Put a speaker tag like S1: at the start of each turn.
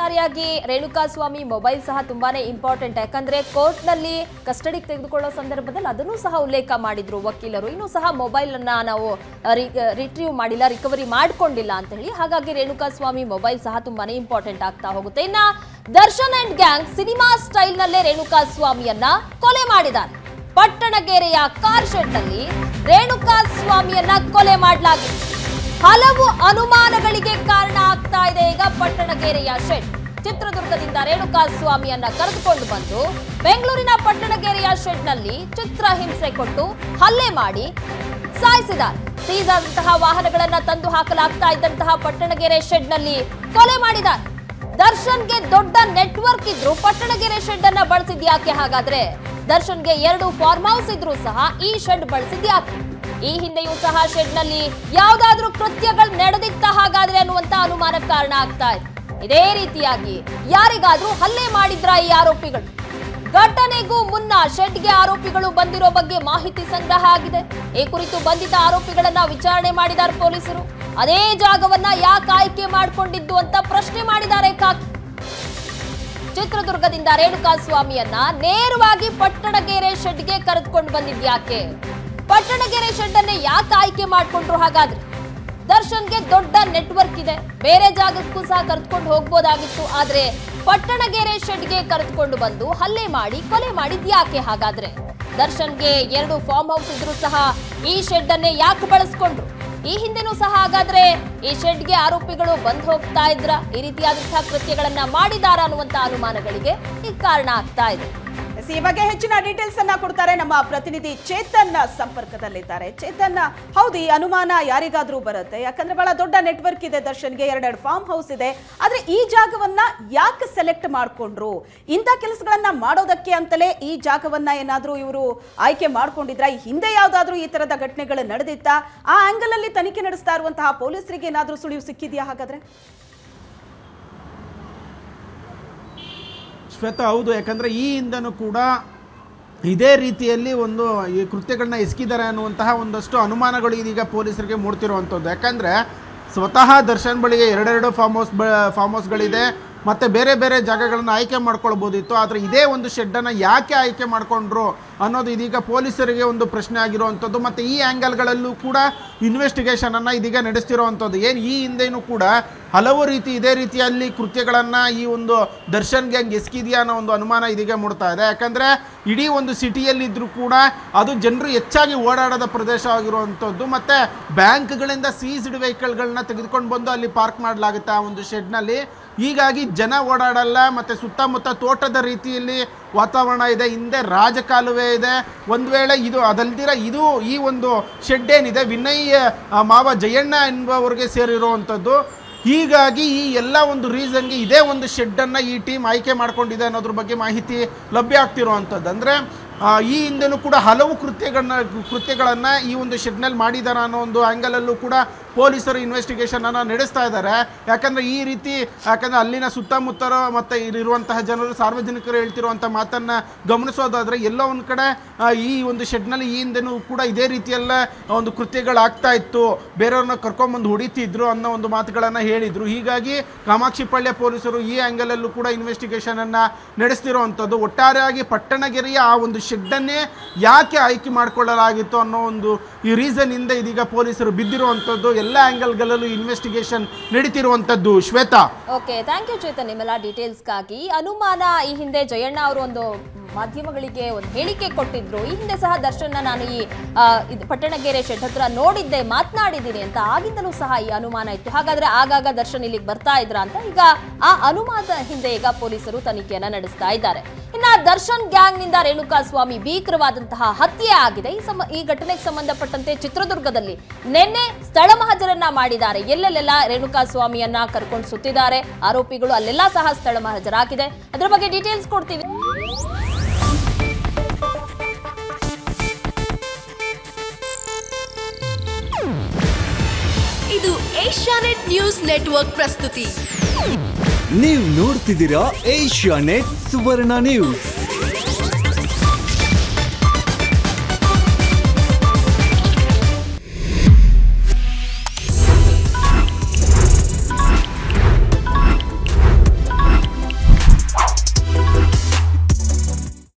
S1: ಒಟ್ಟಾರೆಯಾಗಿ ರೇಣುಕಾ ಸ್ವಾಮಿ ಮೊಬೈಲ್ ಸಹ ತುಂಬಾನೇ ಇಂಪಾರ್ಟೆಂಟ್ ಯಾಕಂದ್ರೆ ಕೋರ್ಟ್ನಲ್ಲಿ ಕಸ್ಟಡಿಗೆ ತೆಗೆದುಕೊಳ್ಳೋ ಸಂದರ್ಭದಲ್ಲಿ ಅದನ್ನು ಸಹ ಉಲ್ಲೇಖ ಮಾಡಿದ್ರು ವಕೀಲರು ಇನ್ನೂ ಸಹ ಮೊಬೈಲ್ ಅನ್ನ ನಾವು ರಿಟ್ರೀವ್ ಮಾಡಿಲ್ಲ ರಿಕವರಿ ಮಾಡ್ಕೊಂಡಿಲ್ಲ ಅಂತ ಹೇಳಿ ಹಾಗಾಗಿ ರೇಣುಕಾ ಸ್ವಾಮಿ ಮೊಬೈಲ್ ಸಹ ತುಂಬಾನೇ ಇಂಪಾರ್ಟೆಂಟ್ ಆಗ್ತಾ ಹೋಗುತ್ತೆ ಇನ್ನ Darshan and gang cinema style ನಲ್ಲೇ ರೇಣುಕಾ ಸ್ವಾಮಿಯನ್ನ ಕೊಲೆ ಮಾಡಿದ್ದಾರೆ ಪಟ್ಟಣಗೆರೆಯ ಕಾರ್ ಶೆಡ್ ನಲ್ಲಿ ರೇಣುಕಾ ಸ್ವಾಮಿಯನ್ನ ಕೊಲೆ ಮಾಡಲಾಗಿದೆ ಹಲವು ಅನುಮಾನಗಳಿಗೆ ಕಾರಣ ಆಗ್ತಾ ಇದೆ ಈಗ ಪಟ್ಟಣಗೆರೆಯ ಶೆಡ್ ಚಿತ್ರದುರ್ಗದಿಂದ ರೇಣುಕಾ ಸ್ವಾಮಿಯನ್ನ ಕರೆದುಕೊಂಡು ಬಂದು ಬೆಂಗಳೂರಿನ ಪಟ್ಟಣಗೆರೆಯ ಶೆಡ್ ನಲ್ಲಿ ಚಿತ್ರಹಿಂಸೆ ಕೊಟ್ಟು ಹಲ್ಲೆ ಮಾಡಿ ಸಾಯಿಸಿದ್ದಾರೆ ಸೀಸ್ ಆದಂತಹ ವಾಹನಗಳನ್ನ ತಂದು ಹಾಕಲಾಗ್ತಾ ಇದ್ದಂತಹ ಪಟ್ಟಣಗೆರೆ ಶೆಡ್ ನಲ್ಲಿ ಕೊಲೆ ಮಾಡಿದ್ದಾರೆ ದರ್ಶನ್ಗೆ ದೊಡ್ಡ ನೆಟ್ವರ್ಕ್ ಇದ್ರು ಪಟ್ಟಣಗೆರೆ ಶೆಡ್ ಅನ್ನ ಬಳಸಿದ್ ಯಾಕೆ ಹಾಗಾದ್ರೆ ದರ್ಶನ್ಗೆ ಎರಡು ಫಾರ್ಮ್ ಹೌಸ್ ಇದ್ರು ಸಹ ಈ ಶೆಡ್ ಬಳಸಿದ್ ಯಾಕೆ ಈ ಹಿಂದೆಯೂ ಸಹ ಶೆಡ್ ನಲ್ಲಿ ಯಾವ್ದಾದ್ರೂ ಕೃತ್ಯಗಳು ನಡೆದಿತ್ತ ಹಾಗಾದ್ರೆ ಅನ್ನುವಂತ ಅನುಮಾನ ಕಾರಣ ಆಗ್ತಾ ಇದೆ ಇದೇ ರೀತಿಯಾಗಿ ಯಾರಿಗಾದ್ರೂ ಹಲ್ಲೆ ಮಾಡಿದ್ರ ಈ ಆರೋಪಿಗಳು ಘಟನೆಗೂ ಮುನ್ನ ಶೆಡ್ಗೆ ಆರೋಪಿಗಳು ಬಂದಿರೋ ಬಗ್ಗೆ ಮಾಹಿತಿ ಸಂಗ್ರಹ ಆಗಿದೆ ಈ ಕುರಿತು ಬಂಧಿತ ಆರೋಪಿಗಳನ್ನ ವಿಚಾರಣೆ ಮಾಡಿದ್ದಾರೆ ಪೊಲೀಸರು ಅದೇ ಜಾಗವನ್ನ ಯಾಕೆ ಆಯ್ಕೆ ಮಾಡಿಕೊಂಡಿದ್ದು ಅಂತ ಪ್ರಶ್ನೆ ಮಾಡಿದ್ದಾರೆ ಕಾಕಿ ಚಿತ್ರದುರ್ಗದಿಂದ ರೇಣುಕಾ ಸ್ವಾಮಿಯನ್ನ ನೇರವಾಗಿ ಪಟ್ಟಣಗೆರೆ ಶೆಡ್ಗೆ ಕರೆದುಕೊಂಡು ಬಂದಿದ್ಯಾಕೆ ಪಟ್ಟಣಗೆರೆ ಶೆಡ್ ಅನ್ನೇ ಯಾಕೆ ಆಯ್ಕೆ ಮಾಡ್ಕೊಂಡ್ರು ಹಾಗಾದ್ರೆ ದರ್ಶನ್ಗೆ ದೊಡ್ಡ ನೆಟ್ವರ್ಕ್ ಇದೆ ಬೇರೆ ಜಾಗಕ್ಕೂ ಸಹ ಕರೆದುಕೊಂಡು ಹೋಗ್ಬೋದಾಗಿತ್ತು ಆದ್ರೆ ಪಟ್ಟಣಗೆರೆ ಶೆಡ್ಗೆ ಕರೆದುಕೊಂಡು ಬಂದು ಹಲ್ಲೆ ಮಾಡಿ ಕೊಲೆ ಮಾಡಿದ್ ಯಾಕೆ ಹಾಗಾದ್ರೆ ದರ್ಶನ್ಗೆ ಎರಡು ಫಾರ್ಮ್ ಹೌಸ್ ಇದ್ರೂ ಸಹ ಈ ಶೆಡ್ ಅನ್ನೇ ಯಾಕೆ ಬಳಸ್ಕೊಂಡ್ರು ಈ ಹಿಂದೆನೂ ಸಹ ಹಾಗಾದ್ರೆ ಈ ಶೆಡ್ಗೆ ಆರೋಪಿಗಳು ಬಂದ್ ಹೋಗ್ತಾ ಇದ್ರ ಈ ರೀತಿಯಾದಂತಹ ಕೃತ್ಯಗಳನ್ನ ಮಾಡಿದಾರ ಅನ್ನುವಂತ ಅನುಮಾನಗಳಿಗೆ ಈ ಕಾರಣ ಆಗ್ತಾ ಇದೆ
S2: ಎಸ್, ಈ ಬಗ್ಗೆ ಹೆಚ್ಚಿನ ಡೀಟೇಲ್ಸ್ ಅನ್ನ ಕೊಡ್ತಾರೆ ನಮ್ಮ ಪ್ರತಿನಿಧಿ ಚೇತನ್ ಸಂಪರ್ಕದಲ್ಲಿದ್ದಾರೆ ಚೇತನ್ ಹೌದು ಈ ಅನುಮಾನ ಯಾರಿಗಾದ್ರೂ ಬರುತ್ತೆ ಯಾಕಂದ್ರೆ ಬಹಳ ದೊಡ್ಡ ನೆಟ್ವರ್ಕ್ ಇದೆ ದರ್ಶನ್ಗೆ ಎರಡೆರಡು ಫಾರ್ಮ್ ಹೌಸ್ ಇದೆ ಆದ್ರೆ ಈ ಜಾಗವನ್ನ ಯಾಕೆ ಸೆಲೆಕ್ಟ್ ಮಾಡ್ಕೊಂಡ್ರು ಇಂಥ ಕೆಲಸಗಳನ್ನ ಮಾಡೋದಕ್ಕೆ ಅಂತಲೇ ಈ ಜಾಗವನ್ನ ಏನಾದ್ರೂ ಇವರು ಆಯ್ಕೆ ಮಾಡ್ಕೊಂಡಿದ್ರ ಈ ಹಿಂದೆ ಯಾವ್ದಾದ್ರೂ ಈ ತರದ ಘಟನೆಗಳು ನಡೆದಿತ್ತ ಆ ಆಂಗಲ್ ಅಲ್ಲಿ ತನಿಖೆ ನಡೆಸ್ತಾ ಇರುವಂತಹ ಪೊಲೀಸರಿಗೆ ಏನಾದ್ರೂ ಸುಳಿವು ಸಿಕ್ಕಿದ್ಯಾ ಹಾಗಾದ್ರೆ
S3: ಶ್ವೇತಾ ಹೌದು ಯಾಕಂದರೆ ಈ ಹಿಂದನೂ ಕೂಡ ಇದೇ ರೀತಿಯಲ್ಲಿ ಒಂದು ಈ ಕೃತ್ಯಗಳನ್ನ ಎಸಗಿದ್ದಾರೆ ಅನ್ನುವಂತಹ ಒಂದಷ್ಟು ಅನುಮಾನಗಳು ಇದೀಗ ಪೊಲೀಸರಿಗೆ ಮೂಡ್ತಿರುವಂಥದ್ದು ಯಾಕಂದರೆ ಸ್ವತಃ ದರ್ಶನ್ ಬಳಿಗೆ ಎರಡೆರಡು ಫಾರ್ಮ್ ಹೌಸ್ ಬ ಫಾರ್ಮ್ ಹೌಸ್ಗಳಿದೆ ಮತ್ತು ಬೇರೆ ಬೇರೆ ಜಾಗಗಳನ್ನು ಆಯ್ಕೆ ಮಾಡ್ಕೊಳ್ಬೋದಿತ್ತು ಆದರೆ ಇದೇ ಒಂದು ಶೆಡ್ಡನ್ನು ಯಾಕೆ ಆಯ್ಕೆ ಮಾಡಿಕೊಂಡ್ರು ಅನ್ನೋದು ಇದೀಗ ಪೊಲೀಸರಿಗೆ ಒಂದು ಪ್ರಶ್ನೆ ಆಗಿರುವಂಥದ್ದು ಮತ್ತು ಈ ಆ್ಯಂಗಲ್ಗಳಲ್ಲೂ ಕೂಡ ಇನ್ವೆಸ್ಟಿಗೇಷನನ್ನು ಇದೀಗ ನಡೆಸ್ತಿರುವಂಥದ್ದು ಏನು ಈ ಹಿಂದೆನೂ ಕೂಡ ಹಲವು ರೀತಿ ಇದೇ ರೀತಿಯಲ್ಲಿ ಕೃತ್ಯಗಳನ್ನು ಈ ಒಂದು ದರ್ಶನ್ ಗ್ಯಾಂಗ್ ಎಸ್ಕಿದೆಯಾ ಅನ್ನೋ ಒಂದು ಅನುಮಾನ ಇದೀಗ ಮೂಡ್ತಾ ಇದೆ ಯಾಕಂದರೆ ಇಡೀ ಒಂದು ಸಿಟಿಯಲ್ಲಿದ್ದರೂ ಕೂಡ ಅದು ಜನರು ಹೆಚ್ಚಾಗಿ ಓಡಾಡದ ಪ್ರದೇಶ ಆಗಿರುವಂಥದ್ದು ಮತ್ತು ಬ್ಯಾಂಕ್ಗಳಿಂದ ಸೀಸ್ಡ್ ವೆಹಿಕಲ್ಗಳನ್ನ ತೆಗೆದುಕೊಂಡು ಬಂದು ಅಲ್ಲಿ ಪಾರ್ಕ್ ಮಾಡಲಾಗುತ್ತೆ ಆ ಒಂದು ಶೆಡ್ನಲ್ಲಿ ಹೀಗಾಗಿ ಜನ ಓಡಾಡಲ್ಲ ಮತ್ತು ಸುತ್ತಮುತ್ತ ತೋಟದ ರೀತಿಯಲ್ಲಿ ವಾತಾವರಣ ಇದೆ ಹಿಂದೆ ರಾಜಕಾಲುವೆ ಇದೆ ಒಂದು ವೇಳೆ ಇದು ಅದಲ್ದಿರ ಇದು ಈ ಒಂದು ಶೆಡ್ ಏನಿದೆ ವಿನಯ್ ಆ, ಮಾವ ಜಯಣ್ಣ ಎನ್ನುವವರಿಗೆ ಸೇರಿರುವಂಥದ್ದು ಹೀಗಾಗಿ ಈ ಎಲ್ಲ ಒಂದು ರೀಸನ್ಗೆ ಇದೇ ಒಂದು ಶೆಡ್ಡನ್ನು ಈ ಟೀಮ್ ಆಯ್ಕೆ ಮಾಡ್ಕೊಂಡಿದೆ ಅನ್ನೋದ್ರ ಬಗ್ಗೆ ಮಾಹಿತಿ ಲಭ್ಯ ಆಗ್ತಿರುವಂಥದ್ದು ಅಂದರೆ ಈ ಹಿಂದೆನೂ ಕೂಡ ಹಲವು ಕೃತ್ಯಗಳನ್ನ ಕೃತ್ಯಗಳನ್ನು ಈ ಒಂದು ಶೆಡ್ನಲ್ಲಿ ಮಾಡಿದ್ದಾರೆ ಅನ್ನೋ ಒಂದು ಆ್ಯಂಗಲಲ್ಲೂ ಕೂಡ ಪೊಲೀಸರು ಇನ್ವೆಸ್ಟಿಗೇಷನನ್ನು ನಡೆಸ್ತಾ ಇದ್ದಾರೆ ಯಾಕಂದರೆ ಈ ರೀತಿ ಯಾಕಂದರೆ ಅಲ್ಲಿನ ಸುತ್ತಮುತ್ತಲ ಮತ್ತು ಇರುವಂತಹ ಜನರು ಸಾರ್ವಜನಿಕರು ಹೇಳ್ತಿರುವಂಥ ಮಾತನ್ನು ಗಮನಿಸೋದಾದರೆ ಎಲ್ಲೋ ಒಂದು ಕಡೆ ಆ, ಈ ಒಂದು ಶೆಡ್ನಲ್ಲಿ ಈ ಹಿಂದೆನೂ ಕೂಡ ಇದೇ ರೀತಿಯೆಲ್ಲ ಒಂದು ಕೃತ್ಯಗಳಾಗ್ತಾ ಇತ್ತು ಬೇರೆಯವ್ರನ್ನ ಕರ್ಕೊಂಬಂದು ಹೊಡಿತಿದ್ರು ಅನ್ನೋ ಒಂದು ಮಾತುಗಳನ್ನು ಹೇಳಿದರು ಹೀಗಾಗಿ ಕಾಮಾಕ್ಷಿಪಾಳ್ಯ ಪೊಲೀಸರು ಈ ಆ್ಯಂಗಲಲ್ಲೂ ಕೂಡ ಇನ್ವೆಸ್ಟಿಗೇಷನನ್ನು ನಡೆಸ್ತಿರುವಂಥದ್ದು ಒಟ್ಟಾರೆಯಾಗಿ ಪಟ್ಟಣಗೆರೆಯ ಆ ಒಂದು ಶೆಡ್ಡನ್ನೇ ಯಾಕೆ ಆಯ್ಕೆ ಮಾಡಿಕೊಳ್ಳಲಾಗಿತ್ತು ಅನ್ನೋ ಒಂದು ಈ ರೀಸನ್ನಿಂದ ಇದೀಗ ಪೊಲೀಸರು ಬಿದ್ದಿರುವಂಥದ್ದು ಎಲ್ಲ ಆ್ಯಂಗಲ್ಗಳಲ್ಲೂ ಇನ್ವೆಸ್ಟಿಗೇಷನ್ ನಡೀತಿರುವಂಥದ್ದು Shweta
S1: okay thank you Chetan ನಿಮ್ಮೆಲ್ಲ ಡೀಟೇಲ್ಸ್ಗಾಗಿ ಅನುಮಾನ ಈ ಹಿಂದೆ ಜಯಣ್ಣ ಅವರು ಒಂದು ಮಾಧ್ಯಮಗಳಿಗೆ ಒಂದು ಹೇಳಿಕೆ ಕೊಟ್ಟಿದ್ರು ಈ ಹಿಂದೆ ಸಹ ದರ್ಶನ್ನ ನಾನು ಈ ಆ, ಇದು ಪಟ್ಟಣಗೆರೆ ಶೆಡ್ ಹತ್ರ ನೋಡಿದ್ದೆ ಮಾತನಾಡಿದ್ದೀನಿ ಅಂತ ಆಗಿಂದಲೂ ಸಹ ಈ ಅನುಮಾನ ಇತ್ತು ಹಾಗಾದ್ರೆ ಆಗಾಗ ದರ್ಶನ್ ಇಲ್ಲಿಗೆ ಬರ್ತಾ ಇದ್ರ ಅಂತ ಈಗ ಆ ಅನುಮಾನದ ಹಿಂದೆ ಈಗ ಪೊಲೀಸರು ತನಿಖೆಯನ್ನ ನಡೆಸ್ತಾ ಇದ್ದಾರೆ ಇನ್ನ ದರ್ಶನ್ ಗ್ಯಾಂಗ್ ನಿಂದ ರೇಣುಕಾ ಸ್ವಾಮಿ ಭೀಕರವಾದಂತಹ ಹತ್ಯೆ ಆಗಿದೆ ಈ ಸಮ ಈ ಘಟನೆಗೆ ಸಂಬಂಧಪಟ್ಟಂತೆ ಚಿತ್ರದುರ್ಗದಲ್ಲಿ ನಿನ್ನೆ ಸ್ಥಳ ಮಹಜರನ್ನ ಮಾಡಿದ್ದಾರೆ ಎಲ್ಲೆಲ್ಲೆಲ್ಲ ರೇಣುಕಾ ಸ್ವಾಮಿಯನ್ನ ಕರ್ಕೊಂಡು ಸುತ್ತಿದ್ದಾರೆ ಆರೋಪಿಗಳು ಅಲ್ಲೆಲ್ಲ ಸಹ ಸ್ಥಳ ಮಹಜರಾಗಿದೆ ಅದ್ರ ಬಗ್ಗೆ ಡೀಟೇಲ್ಸ್ ಕೊಡ್ತೀವಿ
S4: ಇದು ಏಷ್ಯಾನೆಟ್ ನ್ಯೂಸ್ ನೆಟ್ವರ್ಕ್ ಪ್ರಸ್ತುತಿ
S5: ನೀವು ನೋಡ್ತಿದ್ದೀರಾ ಏಷ್ಯಾ ನೆಟ್ ಸುವರ್ಣ ನ್ಯೂಸ್